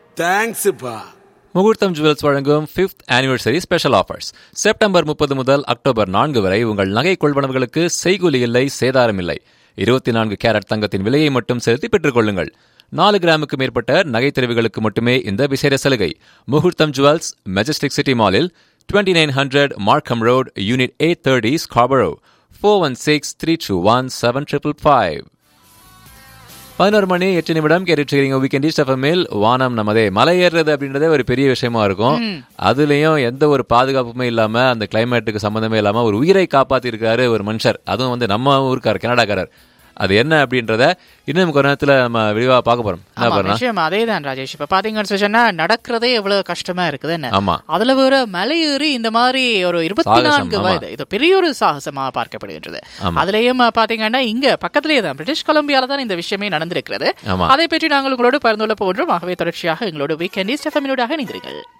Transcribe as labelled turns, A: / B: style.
A: தேங்க்ஸ்ப்பா
B: Muhurtham jewels வழங்கும் fifth anniversary special offers September முப்பது முதல் அக்டோபர் நான்கு வரை உங்கள் நகை கொள்வனவுகளுக்கு செய்கூலி இல்லை சேதாரம் இல்லை இருபத்தி நான்கு கேரட் தங்கத்தின் விலையை மட்டும் செலுத்தி பெற்றுக் கொள்ளுங்கள் நாலு கிராமுக்கு மேற்பட்ட நகை தெரிவுகளுக்கு மட்டுமே இந்த விசேட சலுகை முகூர்த்தம் ஜுவல்ஸ் மெஜஸ்டிக் சிட்டி மாலில் twenty nine hundred Markham road unit eight thirty Scarborough four one six three two one seven triple five பதினோரு மணி எட்டு நிமிடம் கேட்டுருக்கீங்க வீக்கெண்ட் எஃப்எம்மில் வானம் நமதே மலை ஏறுறது அப்படின்றதே ஒரு பெரிய விஷயமா இருக்கும் அதுலயும் எந்த ஒரு பாதுகாப்புமே இல்லாம அந்த கிளைமேட்டுக்கு சம்பந்தமே இல்லாம ஒரு உயிரை காப்பாத்தி இருக்காரு ஒரு மனுஷர் அதுவும் வந்து நம்ம ஊருக்காரர் கனடாக்காரர் அது என்ன அப்படின்றத இன்னும் கொஞ்ச நேரத்துல நம்ம விரிவா பார்க்க போறோம் என்ன
C: ஆமா
B: பண்ணா
C: நிச்சயமா அதே தான் ராஜேஷ் இப்ப பாத்தீங்கன்னு சொன்னா நடக்கிறதே எவ்வளவு கஷ்டமா இருக்குது என்ன
B: ஆமா
C: அதுல வேற மலை ஏறி இந்த மாதிரி ஒரு இருபத்தி
B: சாகசம்,
C: நான்கு
B: ஆமா.
C: வயது இது பெரிய ஒரு சாகசமா பார்க்கப்படுகின்றது
B: ஆமா.
C: அதுலயும் பாத்தீங்கன்னா இங்க பக்கத்திலேயே தான் பிரிட்டிஷ் கொலம்பியால தான் இந்த விஷயமே நடந்திருக்கிறது
B: ஆமா.
C: அதை பற்றி நாங்கள் உங்களோடு பகிர்ந்துள்ள போன்றோம் ஆகவே தொடர்ச்சியாக எங்களோட வீக்கெண்ட் ஸ்டெஃபமினோடாக இணைந்திருங்கள்